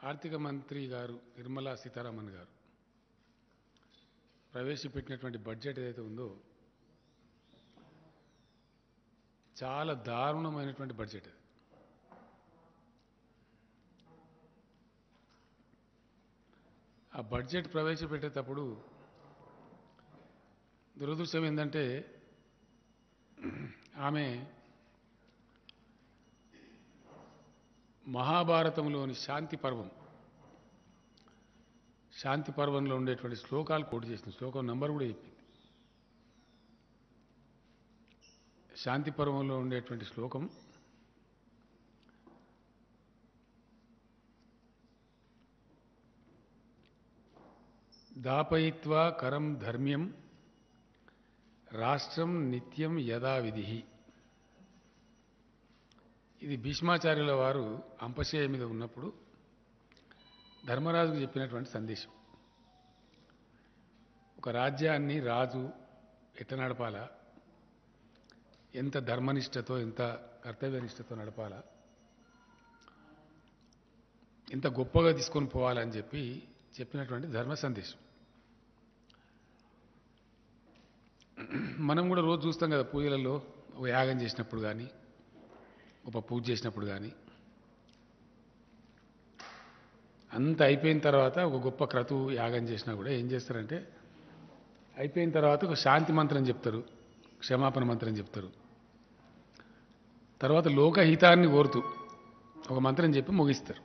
ఆర్థిక మంత్రి గారు నిర్మలా సీతారామన్ గారు ప్రవేశపెట్టినటువంటి బడ్జెట్ ఏదైతే ఉందో చాలా దారుణమైనటువంటి బడ్జెట్ అది ఆ బడ్జెట్ ప్రవేశపెట్టేటప్పుడు దురదృష్టం ఏంటంటే ఆమె మహాభారతంలోని శాంతి పర్వం శాంతి పర్వంలో ఉండేటువంటి శ్లోకాలు కోట్ చేసింది శ్లోకం నంబర్ కూడా చెప్పింది శాంతి పర్వంలో ఉండేటువంటి శ్లోకం దాపయిత్వా కరం ధర్మ్యం రాష్ట్రం నిత్యం యథావిధి ఇది భీష్మాచార్యుల వారు అంపశయ మీద ఉన్నప్పుడు ధర్మరాజుకు చెప్పినటువంటి సందేశం ఒక రాజ్యాన్ని రాజు ఎట్ట నడపాలా ఎంత ధర్మనిష్టతో ఎంత కర్తవ్యనిష్టతో నడపాలా ఎంత గొప్పగా తీసుకొని పోవాలని చెప్పి చెప్పినటువంటి ధర్మ సందేశం మనం కూడా రోజు చూస్తాం కదా పూజలలో ఒక యాగం చేసినప్పుడు కానీ ఒక పూజ చేసినప్పుడు కానీ అంత అయిపోయిన తర్వాత ఒక గొప్ప క్రతువు యాగం చేసినా కూడా ఏం చేస్తారంటే అయిపోయిన తర్వాత ఒక శాంతి మంత్రం చెప్తారు క్షమాపణ మంత్రం చెప్తారు తర్వాత లోకహితాన్ని కోరుతూ ఒక మంత్రం చెప్పి ముగిస్తారు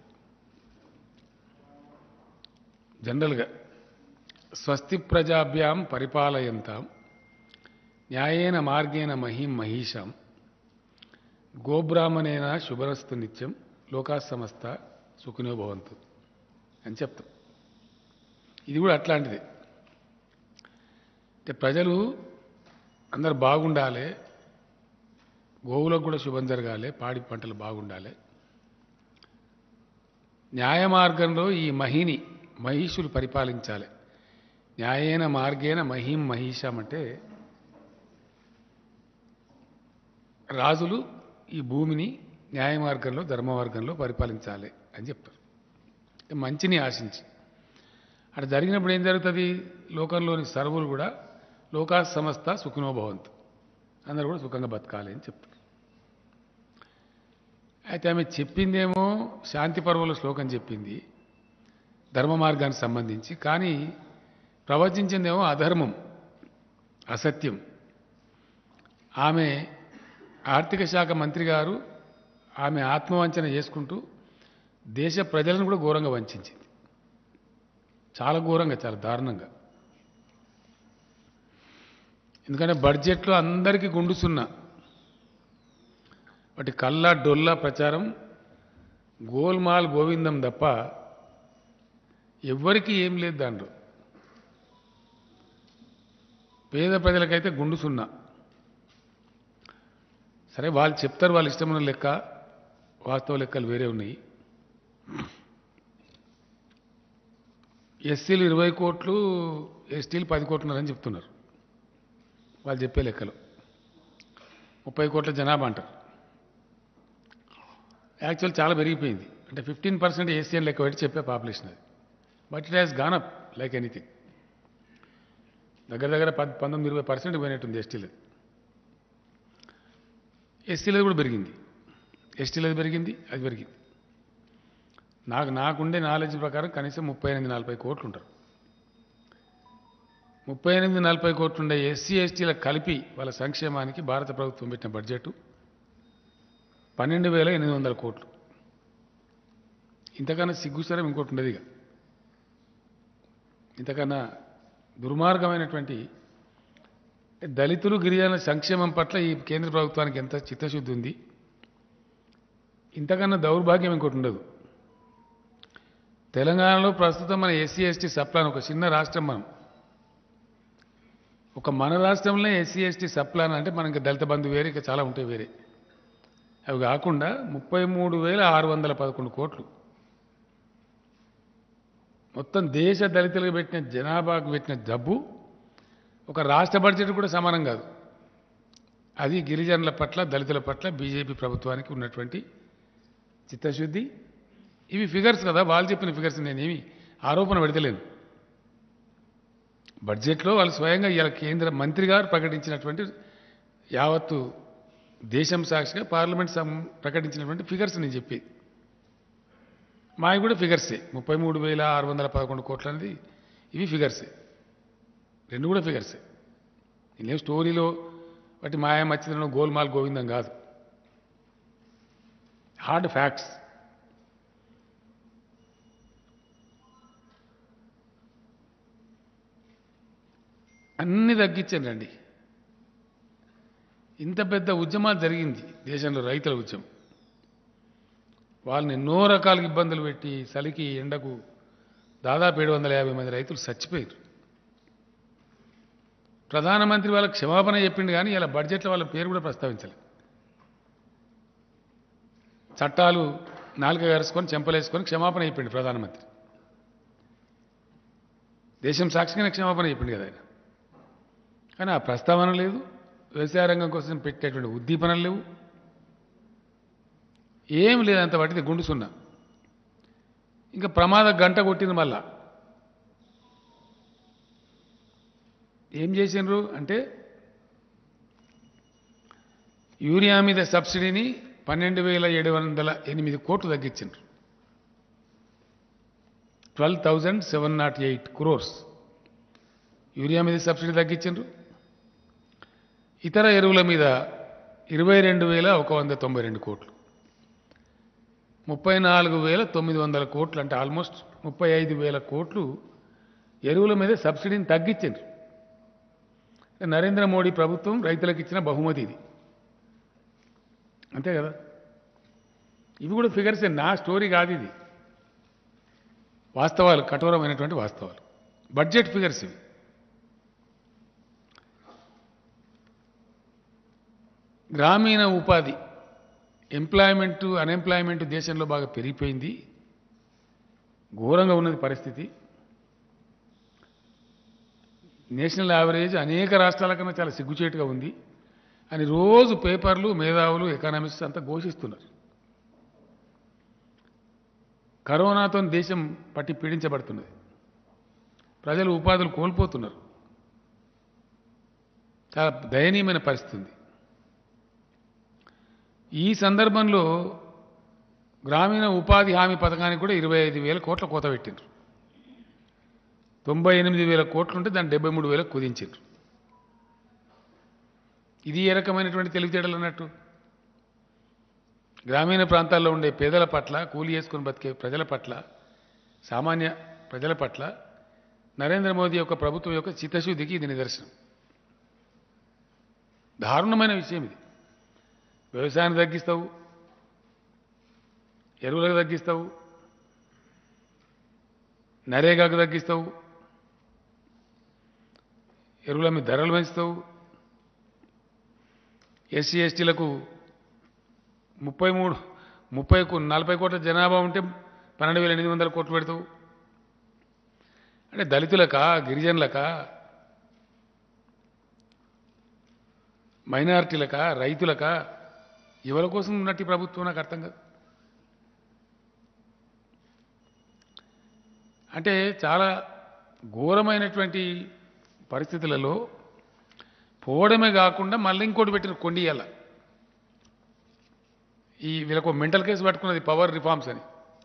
జనరల్గా స్వస్తి ప్రజాభ్యాం పరిపాలయంతాం న్యాయేన మార్గేణ మహిం మహిషాం గోబ్రాహ్మణేన శుభరస్తు నిత్యం లోకా సమస్త సుఖినో భవంతు అని చెప్తాం ఇది కూడా అట్లాంటిదే అంటే ప్రజలు అందరు బాగుండాలి గోవులకు కూడా శుభం జరగాలి పాడి పంటలు బాగుండాలి న్యాయ మార్గంలో ఈ మహిని మహిషులు పరిపాలించాలి న్యాయేన మార్గేన మహిం మహిషం అంటే రాజులు ఈ భూమిని న్యాయ మార్గంలో ధర్మ మార్గంలో పరిపాలించాలి అని చెప్తారు అంటే మంచిని ఆశించి అక్కడ జరిగినప్పుడు ఏం జరుగుతుంది లోకంలోని సర్వులు కూడా లోకా సమస్త సుఖినో భవంతు అందరూ కూడా సుఖంగా బతకాలి అని చెప్తారు అయితే ఆమె చెప్పిందేమో శాంతి పర్వంలో శ్లోకం చెప్పింది ధర్మ మార్గానికి సంబంధించి కానీ ప్రవచించిందేమో అధర్మం అసత్యం ఆమె ఆర్థిక శాఖ మంత్రి గారు ఆమె ఆత్మవంచన చేసుకుంటూ దేశ ప్రజలను కూడా ఘోరంగా వంచింది చాలా ఘోరంగా చాలా దారుణంగా ఎందుకంటే బడ్జెట్లో అందరికీ గుండు సున్నా వాటి కల్లా డొల్లా ప్రచారం గోల్మాల్ గోవిందం తప్ప ఎవ్వరికీ ఏం లేదు దాంట్లో పేద ప్రజలకైతే గుండు సున్నా సరే వాళ్ళు చెప్తారు వాళ్ళ ఇష్టమైన లెక్క వాస్తవ లెక్కలు వేరే ఉన్నాయి ఎస్సీలు ఇరవై కోట్లు ఎస్టీలు పది కోట్లున్నారని చెప్తున్నారు వాళ్ళు చెప్పే లెక్కలు ముప్పై కోట్ల జనాభా అంటారు యాక్చువల్ చాలా పెరిగిపోయింది అంటే ఫిఫ్టీన్ పర్సెంట్ ఎస్సీ అని లెక్క పెట్టి చెప్పే పాపులేషన్ అది but it has gone up like anything దగ్గర దగ్గర పద్ పంతొమ్మిది ఇరవై పర్సెంట్ పోయినట్టుంది ఎస్టీలది ఎస్టీలది కూడా పెరిగింది ఎస్టీలది పెరిగింది అది పెరిగింది నాకు నాకుండే నాలెడ్జ్ ప్రకారం కనీసం ముప్పై ఎనిమిది నలభై కోట్లు ఉంటారు ముప్పై ఎనిమిది నలభై కోట్లు ఉండే ఎస్సీ ఎస్టీల కలిపి వాళ్ళ సంక్షేమానికి భారత ప్రభుత్వం పెట్టిన బడ్జెట్ పన్నెండు వేల ఎనిమిది వందల కోట్లు ఇంతకన్నా సిగ్గుసరం ఇంకోటి ఉండదు ఇక ఇంతకన్నా దుర్మార్గమైనటువంటి దళితులు గిరిజనుల సంక్షేమం పట్ల ఈ కేంద్ర ప్రభుత్వానికి ఎంత చిత్తశుద్ధి ఉంది ఇంతకన్నా దౌర్భాగ్యం ఇంకోటి ఉండదు తెలంగాణలో ప్రస్తుతం మన ఎస్సీ ఎస్టీ సప్లాన్ ఒక చిన్న రాష్ట్రం మనం ఒక మన రాష్ట్రంలో ఎస్సీ ఎస్టీ సప్లాన్ అంటే మనకి దళిత బంధు వేరే ఇంకా చాలా ఉంటాయి వేరే అవి కాకుండా ముప్పై మూడు వేల ఆరు వందల పదకొండు కోట్లు మొత్తం దేశ దళితులకు పెట్టిన జనాభాకు పెట్టిన జబ్బు ఒక రాష్ట్ర బడ్జెట్ కూడా సమానం కాదు అది గిరిజనుల పట్ల దళితుల పట్ల బీజేపీ ప్రభుత్వానికి ఉన్నటువంటి చిత్తశుద్ధి ఇవి ఫిగర్స్ కదా వాళ్ళు చెప్పిన ఫిగర్స్ నేనేమి ఆరోపణ పెడతలేను బడ్జెట్లో వాళ్ళు స్వయంగా ఇలా కేంద్ర మంత్రి గారు ప్రకటించినటువంటి యావత్తు దేశం సాక్షిగా పార్లమెంట్ సం ప్రకటించినటువంటి ఫిగర్స్ నేను చెప్పేది మావి కూడా ఫిగర్సే ముప్పై మూడు వేల ఆరు వందల పదకొండు కోట్లు అనేది ఇవి ఫిగర్సే రెండు కూడా ఫిగర్సే ఇదేం స్టోరీలో వాటి మాయా మచ్చిదనం గోల్మాల్ గోవిందం కాదు హార్డ్ ఫ్యాక్ట్స్ అన్ని తగ్గించండి ఇంత పెద్ద ఉద్యమాలు జరిగింది దేశంలో రైతుల ఉద్యమం వాళ్ళని ఎన్నో రకాల ఇబ్బందులు పెట్టి చలికి ఎండకు దాదాపు ఏడు వందల యాభై మంది రైతులు చచ్చిపోయారు ప్రధానమంత్రి వాళ్ళకి క్షమాపణ చెప్పిండు కానీ ఇలా బడ్జెట్లో వాళ్ళ పేరు కూడా ప్రస్తావించలేదు చట్టాలు నాలుక గరుచుకొని చెంపలేసుకొని క్షమాపణ చెప్పిండు ప్రధానమంత్రి దేశం సాక్షిగానే క్షమాపణ చెప్పిండు కదా ఆయన కానీ ఆ ప్రస్తావన లేదు వ్యవసాయ రంగం కోసం పెట్టేటువంటి ఉద్దీపనలు లేవు ఏం లేదు అంత వాటిది గుండు సున్నా ఇంకా ప్రమాద గంట కొట్టింది మళ్ళా ఏం చేసిండ్రు అంటే యూరియా మీద సబ్సిడీని పన్నెండు వేల ఏడు వందల ఎనిమిది కోట్లు తగ్గించిండ్రు twelve thousand seven naught eight crores urea మీద సబ్సిడీ తగ్గించిండ్రు ఇతర ఎరువుల మీద ఇరవై రెండు వేల ఒక వంద తొంభై రెండు కోట్లు ముప్పై నాలుగు వేల తొమ్మిది వందల కోట్లు అంటే ఆల్మోస్ట్ ముప్పై ఐదు వేల కోట్లు ఎరువుల మీద సబ్సిడీని తగ్గించిండ్రు నరేంద్ర మోడీ ప్రభుత్వం రైతులకు ఇచ్చిన బహుమతి ఇది అంతే కదా ఇవి కూడా ఫిగర్సే నా స్టోరీ కాదు ఇది వాస్తవాలు కఠోరమైనటువంటి వాస్తవాలు బడ్జెట్ ఫిగర్స్ ఇవి గ్రామీణ ఉపాధి ఎంప్లాయ్మెంట్ అన్ఎంప్లాయ్మెంట్ దేశంలో బాగా పెరిగిపోయింది ఘోరంగా ఉన్నది పరిస్థితి నేషనల్ యావరేజ్ అనేక రాష్ట్రాల కన్నా చాలా సిగ్గుచేటుగా ఉంది అని రోజు పేపర్లు మేధావులు ఎకానమిస్ట్స్ అంతా ఘోషిస్తున్నారు కరోనాతో దేశం పట్టి పీడించబడుతున్నది ప్రజలు ఉపాధులు కోల్పోతున్నారు చాలా దయనీయమైన పరిస్థితి ఉంది ఈ సందర్భంలో గ్రామీణ ఉపాధి హామీ పథకానికి కూడా ఇరవై ఐదు వేల కోట్ల కోత పెట్టిండ్రు తొంభై ఎనిమిది వేల కోట్లు ఉంటే దాన్ని డెబ్బై మూడు వేలకు కుదించారు ఇది ఏ రకమైనటువంటి తెలివితేటలు అన్నట్టు గ్రామీణ ప్రాంతాల్లో ఉండే పేదల పట్ల కూలి చేసుకుని బతికే ప్రజల పట్ల సామాన్య ప్రజల పట్ల నరేంద్ర మోదీ యొక్క ప్రభుత్వం యొక్క చిత్తశుద్ధికి ఇది నిదర్శనం దారుణమైన విషయం ఇది వ్యవసాయాన్ని తగ్గిస్తావు ఎరువులకు తగ్గిస్తావు నరేగాకు తగ్గిస్తావు ఎరువుల మీద ధరలు పెంచుతావు ఎస్సీ ఎస్టీలకు ముప్పై మూడు ముప్పై కో- నలభై కోట్ల జనాభా ఉంటే పన్నెండు వేల ఎనిమిది వందల కోట్లు పెడతావు అంటే దళితులకా గిరిజనులకా మైనారిటీలకా రైతులకా ఎవరి కోసం ఉన్నట్టు ఈ ప్రభుత్వం నాకు అర్థం కాదు అంటే చాలా ఘోరమైనటువంటి పరిస్థితులలో పోవడమే కాకుండా మళ్ళీ ఇంకోటి పెట్టిన కొండియాల ఈ వీళ్ళకు మెంటల్ కేసు పట్టుకున్నది పవర్ రిఫార్మ్స్ అని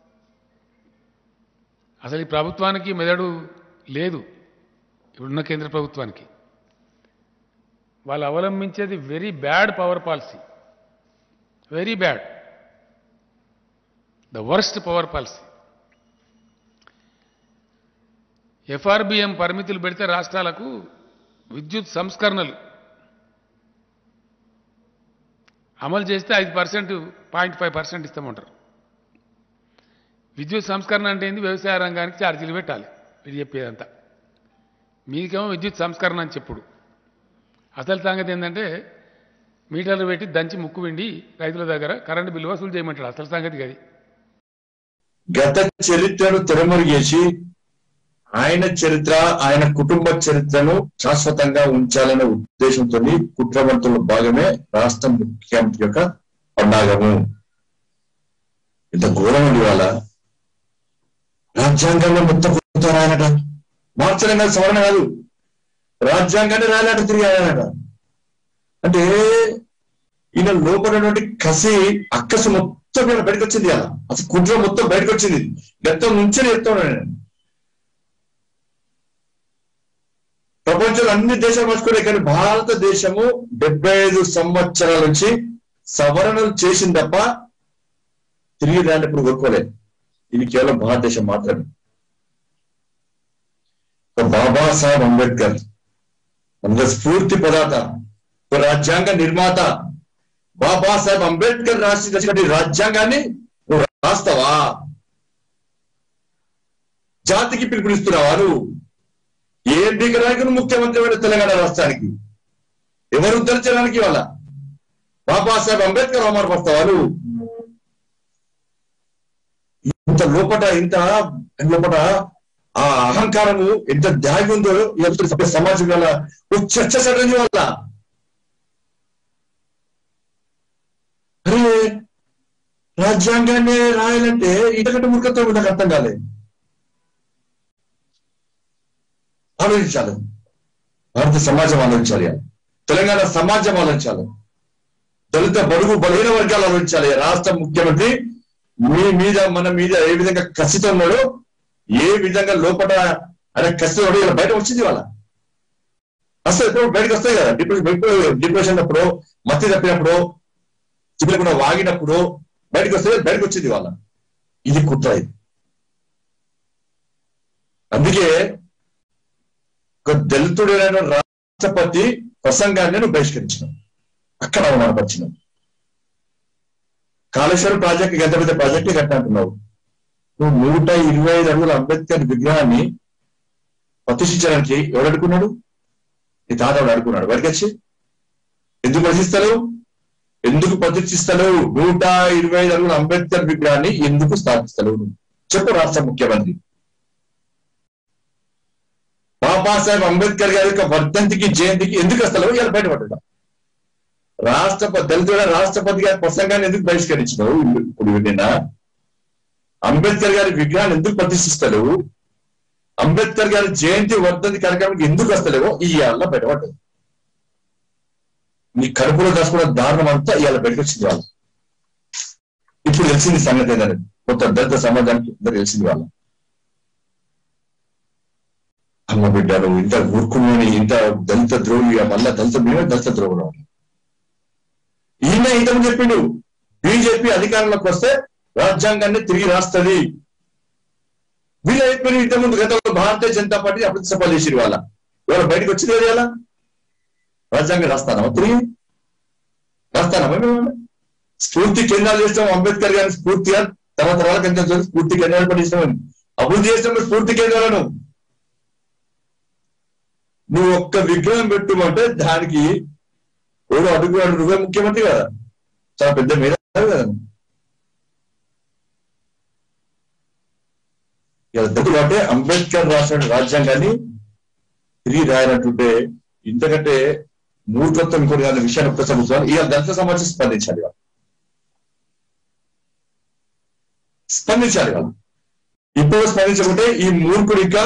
అసలు ఈ ప్రభుత్వానికి మెదడు లేదు ఇప్పుడున్న కేంద్ర ప్రభుత్వానికి వాళ్ళు అవలంబించేది very bad power policy very bad the worst power policy FRBM పరిమితులు పెడితే రాష్ట్రాలకు విద్యుత్ సంస్కరణలు అమలు చేస్తే ఐదు పర్సెంట్ పాయింట్ ఫైవ్ పర్సెంట్ ఇస్తామంటారు విద్యుత్ సంస్కరణ అంటే ఏంది వ్యవసాయ రంగానికి ఛార్జీలు పెట్టాలి ఇది చెప్పేదంతా మీకేమో విద్యుత్ సంస్కరణ అని చెప్పుడు అసలు సంగతి ఏంటంటే మీటర్లు పెట్టి దంచి ముక్కు వెండి రైతుల దగ్గర కరెంటు బిల్లు వసూలు చేయమంటాడు అసలు సంగతి అది గత చరిత్రను తెరమరుగేసి ఆయన చరిత్ర ఆయన కుటుంబ చరిత్రను శాశ్వతంగా ఉంచాలనే ఉద్దేశంతో కుట్రవంతుల భాగమే రాష్ట్ర ముఖ్యమంత్రి యొక్క పన్నాగము ఇంత ఘోరం అండి వాళ్ళ రాజ్యాంగంలో మొత్తం కొత్త రాయనట మార్చడం కాదు సవరణ కాదు రాజ్యాంగాన్ని రాయాలట తిరిగి రాయాలట అంటే ఈయన లోపలటువంటి కసి అక్కసు మొత్తం ఈయన బయటకు వచ్చింది అలా అసలు కుట్ర మొత్తం బయటకు వచ్చింది గతం నుంచే చెప్తాను నేను ప్రపంచంలో అన్ని దేశాలు మార్చుకున్నాయి కానీ భారతదేశము డెబ్బై ఐదు సంవత్సరాల నుంచి సవరణలు చేసింది తప్ప తిరిగి దాన్ని ఇప్పుడు ఒప్పుకోలేదు ఇది కేవలం భారతదేశం మాత్రమే ఒక బాబాసాహెబ్ అంబేద్కర్ మన స్ఫూర్తి ప్రదాత ఒక రాజ్యాంగ నిర్మాత బాబాసాహెబ్ అంబేద్కర్ రాసినటువంటి రాజ్యాంగాన్ని నువ్వు రాస్తావా జాతికి పిలుపునిస్తున్నావా నువ్వు ఏ దిగరాయకును ముఖ్యమంత్రి అయిన తెలంగాణ రాష్ట్రానికి ఎవరు ఉద్ధరించడానికి వాళ్ళ బాబాసాహెబ్ అంబేద్కర్ అవమానపడతావా నువ్వు ఇంత లోపట ఇంత లోపట ఆ అహంకారము ఎంత దాగి ఉందో ఎంత సభ్య సమాజం వల్ల ఒక చర్చ సడన్ వల్ల అరే రాజ్యాంగాన్ని రాయాలంటే ఇంతకంటే మూర్ఖత్వం నాకు అర్థం కాలేదు ఆలోచించాలి భారత సమాజం ఆలోచించాలి తెలంగాణ సమాజం ఆలోచించాలి దళిత బడుగు బలహీన వర్గాలు ఆలోచించాలి రాష్ట్ర ముఖ్యమంత్రి మీ మీద మన మీద ఏ విధంగా కసితో ఉన్నాడో ఏ విధంగా లోపల అనే కసితో ఉన్నాడో ఇలా బయట వచ్చింది వాళ్ళ అసలు ఎప్పుడు బయటకు వస్తాయి కదా డిప్రెషన్ డిప్రెషన్ అప్పుడు మత్తి తప్పినప్పుడు చివరికుండా వాగినప్పుడు బయటకు వస్తే బయటకు వచ్చింది వాళ్ళ ఇది కుట్ర ఇది అందుకే ఒక దళితుడైన రాష్ట్రపతి ప్రసంగాన్ని నువ్వు బహిష్కరించిన అక్కడ అవమానపరిచిన కాళేశ్వరం ప్రాజెక్ట్ ఎంత పెద్ద ప్రాజెక్ట్ కట్టినట్టున్నావు నువ్వు నూట ఇరవై ఐదు అడుగుల అంబేద్కర్ విగ్రహాన్ని ప్రతిష్ఠించడానికి ఎవడు అడుకున్నాడు నీ తాత ఎవడు అడుకున్నాడు బయటకు వచ్చి ఎందుకు ప్రతిష్టలేవు ఎందుకు ప్రతిష్ఠిస్తలేవు నూట ఇరవై ఐదు అడుగుల అంబేద్కర్ విగ్రహాన్ని ఎందుకు స్థాపిస్తలేవు నువ్వు? చెప్పు రాష్ట్ర ముఖ్యమంత్రి బాబాసాహెబ్ అంబేద్కర్ గారి యొక్క వర్ధంతికి జయంతికి ఎందుకు వస్తలేవు ఇలా బయటపడ్డా రాష్ట్రపతి దళితుడ రాష్ట్రపతి గారి ప్రసంగాన్ని ఎందుకు బహిష్కరించినావు ఇప్పుడు నిన్న అంబేద్కర్ గారి విగ్రహాన్ని ఎందుకు ప్రతిష్ఠిస్తలేవు అంబేద్కర్ గారి జయంతి వర్ధంతి కార్యక్రమానికి ఎందుకు వస్తలేవో ఇవాళ బయటపడ్డది నీ కడుపులో దాచుకున్న దారుణం అంతా ఇవాళ బయటకు వచ్చింది వాళ్ళు ఇప్పుడు తెలిసింది సంగతి ఏంటంటే మొత్తం దళిత సమాజానికి అందరూ తెలిసింది వాళ్ళ అమ్మ బిడ్డలు ఇంత ఊరుకుని ఇంత దళిత ద్రోహి మళ్ళా దళిత మేమే దళిత ద్రోహులు ఈయన ఇంతకు చెప్పిండు బీజేపీ అధికారంలోకి వస్తే రాజ్యాంగాన్ని తిరిగి రాస్తుంది వీళ్ళు అయిపోయిన ఇంతకుముందు గతంలో భారతీయ జనతా పార్టీ అభివృద్ధి సభ చేసిరు వాళ్ళ ఇవాళ బయటకు వచ్చింది ఏది అలా రాజ్యాంగం రాస్తానా తిరిగి రాస్తానా మేము స్ఫూర్తి కేంద్రాలు చేస్తాం అంబేద్కర్ గారిని స్ఫూర్తిగా తర్వాత వాళ్ళకి ఎంత తెలుసు? స్ఫూర్తి కేంద్రాలు పట్టిస్తామని అభివృద్ధి చేస్తాం స్ఫూర్తి కేంద్రాలను నువ్వు ఒక్క విగ్రహం పెట్టుమంటే దానికి ఎవడు అడుగువాడు నువ్వే ముఖ్యమంత్రి కదా చాలా పెద్ద మీద కదా ఎందుకంటే అంబేద్కర్ రాసిన రాజ్యాంగాన్ని తిరిగి రాయనట్టుంటే ఇంతకంటే మూర్ఖత్వం ఇంకోటి కాని విషయాన్ని ఒక్కసారి ఇవాళ దళిత సమాజం స్పందించాలి వాళ్ళు స్పందించాలి వాళ్ళు ఇప్పుడు స్పందించకుంటే ఈ మూర్ఖుడు ఇంకా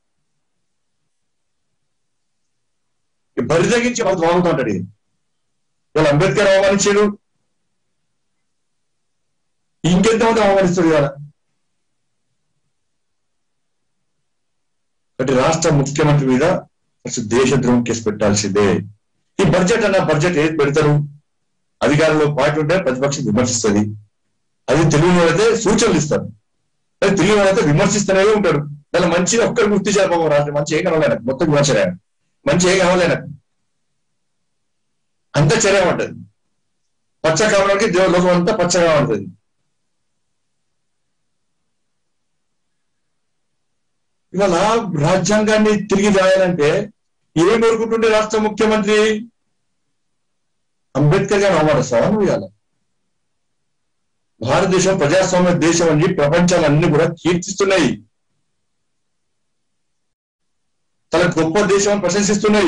బరిదగించి వాళ్ళకి వాగుతుంటాడు ఈయన. ఇవాళ అంబేద్కర్ అవమానించాడు ఇంకెంతమంది అవమానిస్తాడు ఇవాళ కాబట్టి రాష్ట్ర ముఖ్యమంత్రి మీద అసలు దేశద్రోహం కేసు పెట్టాల్సిందే ఈ బడ్జెట్ అన్న బడ్జెట్ ఏది పెడతారు అధికారంలో పార్టీ ఉంటే ప్రతిపక్షం విమర్శిస్తుంది అది తెలియని వాళ్ళైతే సూచనలు ఇస్తారు అది తెలియని వాళ్ళైతే విమర్శిస్తూనే ఉంటాడు దాని మంచిగా ఒక్కరు గుర్తు చేయాలి రాష్ట్రం మంచి ఏం కావాలి ఆయనకు. మొత్తం విమర్శ ఆయన మంచి ఏం కావాలి ఆయనకు. అంత చర్య ఉంటది పచ్చ కావడానికి దేవ లోకం అంతా పచ్చగా ఉంటుంది ఇవాళ రాజ్యాంగాన్ని తిరిగి రాయాలంటే ఏం కోరుకుంటుండే రాష్ట్ర ముఖ్యమంత్రి అంబేద్కర్ గారు అవమానిస్తావా నువ్వు ఇవాళ భారతదేశం ప్రజాస్వామ్య దేశం అని ప్రపంచాలన్నీ కూడా కీర్తిస్తున్నాయి చాలా గొప్ప దేశం అని ప్రశంసిస్తున్నాయి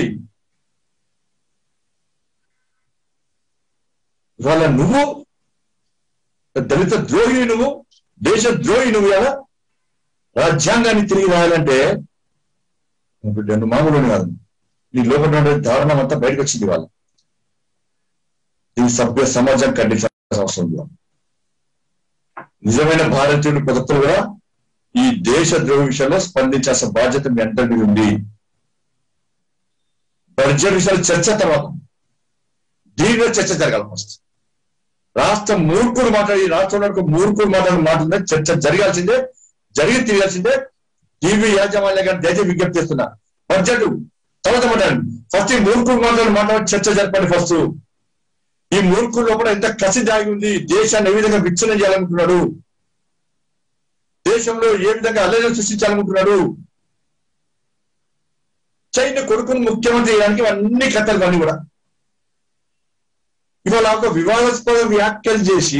ఇవాళ నువ్వు దళిత ద్రోహి నువ్వు దేశ ద్రోహి నువ్వు ఇలా రాజ్యాంగాన్ని తిరిగి రాయాలంటే బిడ్డ నువ్వు మామూలు కాదు నీ లోపల ఉండే దారుణం అంతా బయటకు వచ్చింది వాళ్ళు ఈ సభ్య సమాజం ఖండించాల్సిన అవసరం ఉంది నిజమైన భారతీయుడు ప్రతి ఒక్కరు కూడా ఈ దేశ ద్రోహ విషయంలో స్పందించాల్సిన బాధ్యత మీ అందరికీ ఉంది బడ్జెట్ విషయాలు చర్చ తర్వాత దీనిలో చర్చ జరగాలి ఫస్ట్ రాష్ట్ర మూర్ఖుడు మాట్లాడి రాష్ట్రంలో ఒక మూర్ఖుడు మాట్లాడిన మాటలనే చర్చ జరగాల్సిందే జరిగి తీరాల్సిందే టీవీ యాజమాన్య గారు దయచేసి విజ్ఞప్తి చేస్తున్నా బడ్జెట్ తర్వాత మాట్లాడండి ఫస్ట్ ఈ మూర్ఖుడు మాట్లాడిన మాట్లాడి చర్చ జరపండి ఫస్ట్ ఈ మూర్ఖుడు లోపల ఎంత కసి దాగి ఉంది దేశాన్ని ఏ విధంగా విచ్ఛిన్నం చేయాలనుకుంటున్నాడు దేశంలో ఏ విధంగా అల్లరి సృష్టించాలనుకుంటున్నాడు చైనా కొడుకును ముఖ్యమంత్రి చేయడానికి అన్ని కథలు అన్ని కూడా ఇవాళ ఒక వివాదాస్పద వ్యాఖ్యలు చేసి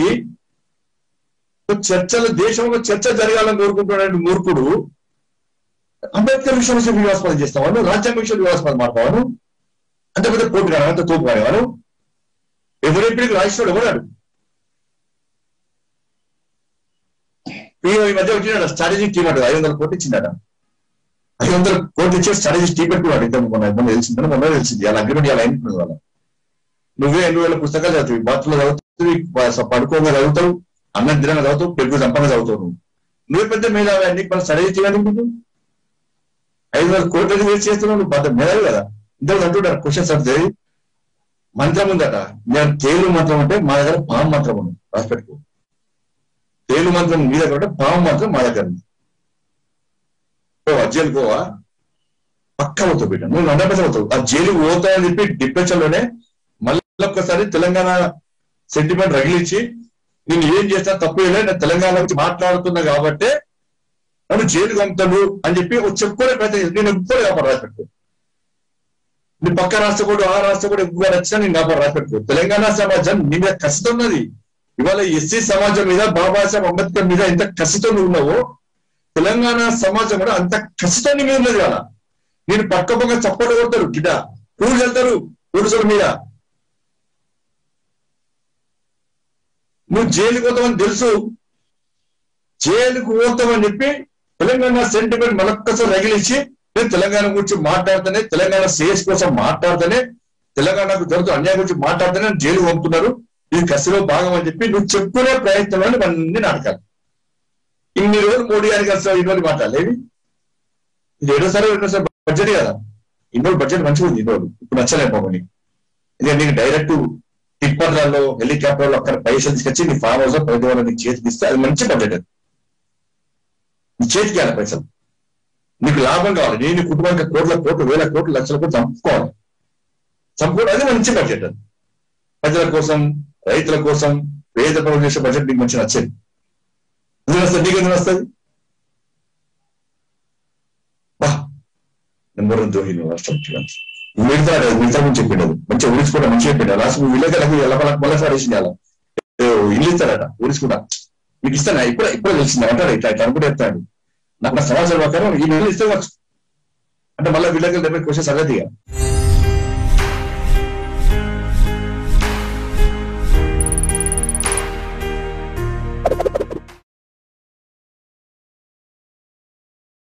చర్చలు దేశంలో చర్చ జరగాలని కోరుకుంటున్నాడు మూర్ఖుడు అంబేద్కర్ విషయం విషయం వివాదాస్పదం చేస్తావాను రాజ్యాంగ విషయం వివాదాస్పదం మాట్లాడవాను అంత పెద్ద పోటీ కాదు అంత తోపు కానివాను ఎవరెప్పటికి రాష్ట్రుడు ఎవరాడు ఈ మధ్య వచ్చినాడు స్ట్రాటజిక్ టీమ్ అటు ఐదు వందల కోట్లు ఇచ్చిందట ఐదు వందల కోట్లు ఇచ్చే స్ట్రాటజిక్ టీం పెట్టుకున్నాడు ఇంత మొన్న మొన్న తెలిసిందని మొన్న తెలిసింది అలా అగ్రిమెంట్ అలా అయినట్టు వాళ్ళ నువ్వే ఎన్ని వేల పుస్తకాలు చదువుతావు బాత్రూంలో చదువుతావు పడుకోగా చదువుతావు అన్నం తినగా చదువుతావు పెరుగు సంపంగా చదువుతావు నువ్వు నువ్వే పెద్ద మీద నీకు మన స్టడీ చేయాలి ఐదు వేల కోట్లు వేస్ట్ చేస్తున్నావు నువ్వు పెద్ద మేధావి కదా ఇద్దరు అంటుంటారు క్వశ్చన్స్ అంటే మంత్రం ఉందట నేను తేలు మంత్రం అంటే మా దగ్గర పాము మంత్రం ఉంది రాసి పెట్టుకో తేలు మంత్రం మీ దగ్గర ఉంటే పాము మంత్రం మా దగ్గర ఉంది పోవా జైలు పోవా పక్క అవుతావు బిడ్డ నువ్వు హండ్రెడ్ అవుతావు ఆ జైలు పోతావని చెప్పి డిప్రెషన్ లోనే మళ్ళీ ఒక్కసారి తెలంగాణ సెంటిమెంట్ రగిలించి నేను ఏం చేస్తా తప్పు లేదు నేను తెలంగాణ గురించి మాట్లాడుతున్నా కాబట్టి నన్ను జైలు పంపుతాడు అని చెప్పి ఒక చెప్పుకోలే ప్రయత్నం చేసి నేను ఎప్పుడే కాపాడు రాసి పెట్టుకో నీ పక్క రాష్ట్ర కూడా ఆ రాష్ట్ర కూడా ఎక్కువ వచ్చినా నేను కాపాడు రాసి పెట్టుకో తెలంగాణ సమాజం నీ మీద కసితో ఉన్నది ఇవాళ ఎస్సీ సమాజం మీద బాబాసాహెబ్ అంబేద్కర్ మీద ఎంత కసితో నువ్వు ఉన్నావో తెలంగాణ సమాజం కూడా అంత కసితో నీ మీద ఉన్నది ఇవాళ నేను పక్క పక్క చప్పట్లు కొడతారు గిడ్డ పూలు వెళ్తారు పురుషుల మీద నువ్వు జైలుకు పోతామని తెలుసు జైలుకు పోతామని చెప్పి తెలంగాణ సెంటిమెంట్ మరొక్కసారి రగిలించి నేను తెలంగాణ గురించి మాట్లాడుతూనే తెలంగాణ సేస్ కోసం మాట్లాడుతూనే తెలంగాణకు జరుగుతున్న అన్యాయం గురించి మాట్లాడుతూనే జైలు పంపుతున్నారు ఇది కసిలో భాగం అని చెప్పి నువ్వు చెప్పుకునే ప్రయత్నంలో అన్ని నాటకాలు ఇన్ని రోజులు మోడీ గారికి అసలు ఇన్ని రోజులు మాట్లాడలేదు ఇది ఏడోసారి రెండోసారి బడ్జెట్ కదా ఇన్ని రోజులు బడ్జెట్ మంచిగా ఉంది ఇన్ని రోజులు ఇప్పుడు నచ్చలేదు పాపని ఇది నీకు డైరెక్ట్ టిప్పర్లలో హెలికాప్టర్లో అక్కడ పైసలు తీసుకొచ్చి నీ ఫామ్ హౌస్ ప్రతి వాళ్ళు నీకు చేతికి ఇస్తే అది మంచి బడ్జెట్ అది నీ చేతికి ఇవ్వాలి పైసలు నీకు లాభం కావాలి నేను నీ కుటుంబానికి కోట్ల కోట్లు వేల కోట్లు లక్షల కోట్లు చంపుకోవాలి చంపుకోవడం అది మంచి బడ్జెట్ అది ప్రజల కోసం రైతుల కోసం పేద ప్రజలు చేసే బడ్జెట్ నీకు మంచి నచ్చేది ఎందుకు వస్తుంది నీకు ఎందుకు వస్తుంది బా నెంబర్ వన్ ద్రోహి నువ్వు రాష్ట్ర ముఖ్యమంత్రి మిగతా మిగతా గురించి చెప్పిండదు మంచిగా ఊరించుకోవడం మంచిగా చెప్పిండు రాష్ట్ర విలేకరులకు ఎలా మళ్ళీ సారేసింది అలా ఇల్లు ఇస్తాడట ఊరించుకుంటా మీకు ఇస్తాను ఇప్పుడే ఇప్పుడే తెలిసింది అంటాడు ఇట్లా ఇట్లా అనుకుంటే చెప్తాడు నాకు నా సమాచారం ప్రకారం ఈ నెలలు ఇస్తే వచ్చు అంటే మళ్ళీ విలేకరులు దగ్గర క్వశ్చన్స్ అడగదు ఇక